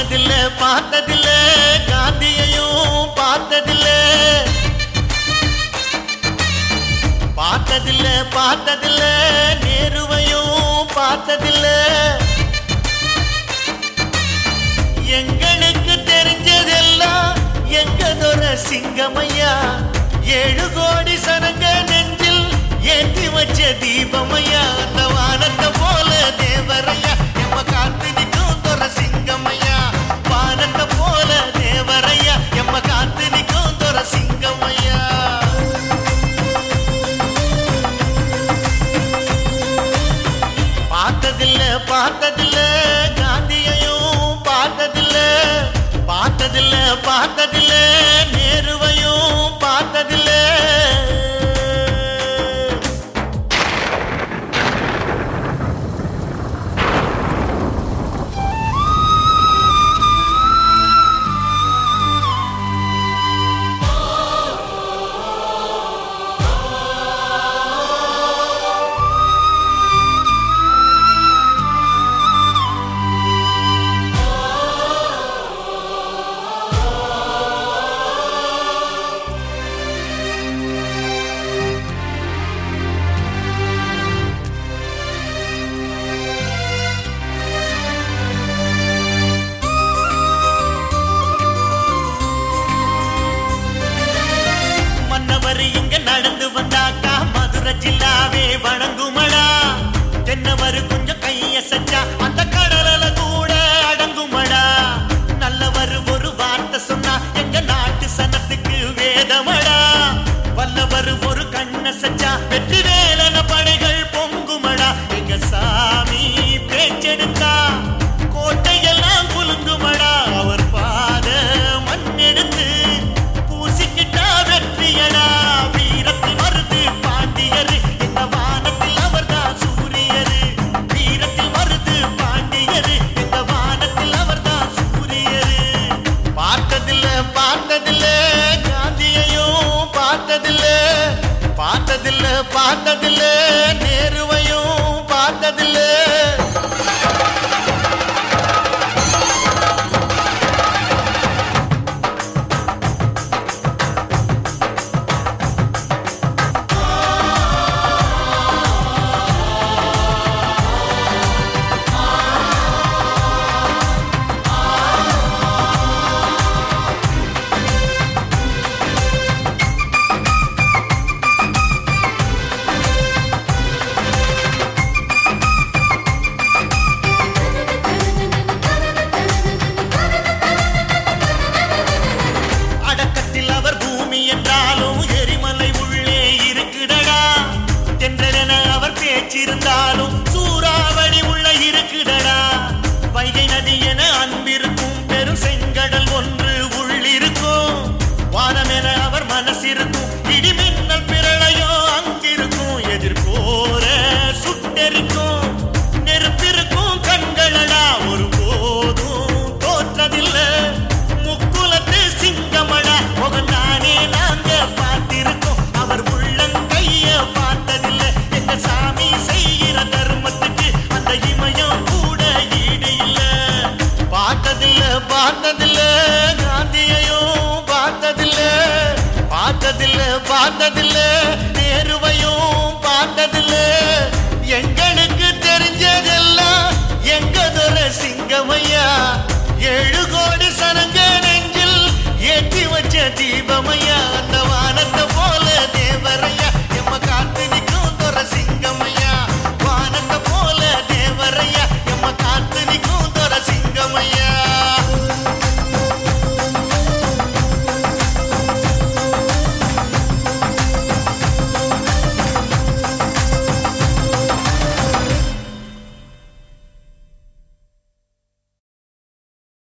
பார்த்ததில்ல பார்த்ததில்ல காந்தியையும் பார்த்ததில்ல பார்த்ததில்ல பார்த்ததில்ல நேருவையும் பார்த்ததில்ல எங்களுக்கு தெரிஞ்சதெல்லாம் எங்கதொர சிங்கமையா ஏழு கோடி சனங்க நெஞ்சில் ஏற்றி வச்ச தீபமையா அந்த வானத்தை போல தேவரையா எம்ம காத்து நிற்கும் தொர சிங்கமையா வானத்தை போல தேவரையா எம்ம காத்து நிற்கும் தொர சிங்கமையா பார்த்ததில்ல பார்த்ததில்ல காந்தியையும் பார்த்ததில்ல பார்த்ததில்ல பார்த்ததில்ல நேருவையும் பார்த்ததில்ல மன்னவர் இங்க நடந்து வந்தாக்கா மதுரை ஜில்லாவே வணங்குமடா தென்னவர் கொஞ்சம் கைய சச்சா அந்த கடலல கூட அடங்குமடா நல்லவர் ஒரு வார்த்தை சொன்னா எங்க நாட்டு சனத்துக்கு வேதமடா வல்லவர் ஒரு கண்ண சச்சா வெற்றி வேலன படைகள் பொங்குமடா எங்க சாமி பேச்செடுத்தா கோட்டையெல்லாம் குலுங்குமடா அவர் பாத மண்ணெடுத்து பூசிக்கிட்டா வெற்றியடா வீரத்தில் வருது பாண்டியரு இந்த வானத்தில் அவர்தான் சூரியரு வீரத்தில் வருது பாண்டியரு இந்த வானத்தில் அவர்தான் சூரியரு பார்த்ததில்ல பார்த்ததில்ல காந்தியையும் பார்த்ததில்ல பார்த்ததில்ல பார்த்ததில்ல நேருவையும் பார்த்ததில்ல அடக்கத்தில் அவர் பூமி என்றாலும் எரிமலை உள்ளே இருக்குடடா தென்றலென அவர் பேச்சிருந்தாலும் சூறாவளி உள்ள இருக்குடடா வைகை நதி என அன்பிருக்கும் பெரும் செங்கடல் ஒன்று உள்ளிருக்கும் வானம் என அவர் மனசிருக்கும் இடிமின்னல் பிரளயம் அங்கிருக்கும் எதிர்போர சுட்டெரிக்கும் நெருப்பிருக்கும் கண்களடா ஒரு போதும் தோற்றதில்லை முக்குலத்து சிங்கமடா முகம் நானே நாங்க பார்த்திருக்கோம் அவர் உள்ளங்கைய பார்த்ததில்லை எங்க சாமி செய்கிற தர்மத்துக்கு அந்த இமயம் கூட ஈடு இல்ல பார்த்ததில்ல பார்த்ததில்ல காந்தியையும் பார்த்ததில்ல பார்த்ததில்ல பார்த்ததில்ல நேருவையும் பார்த்ததில்ல எங்களுக்கு தெரிஞ்சதெல்லாம் எங்கதொர சிங்கமையா ஏழு கோடி சனங்க நெஞ்சில் ஏற்றி வச்ச தீபமையா அந்த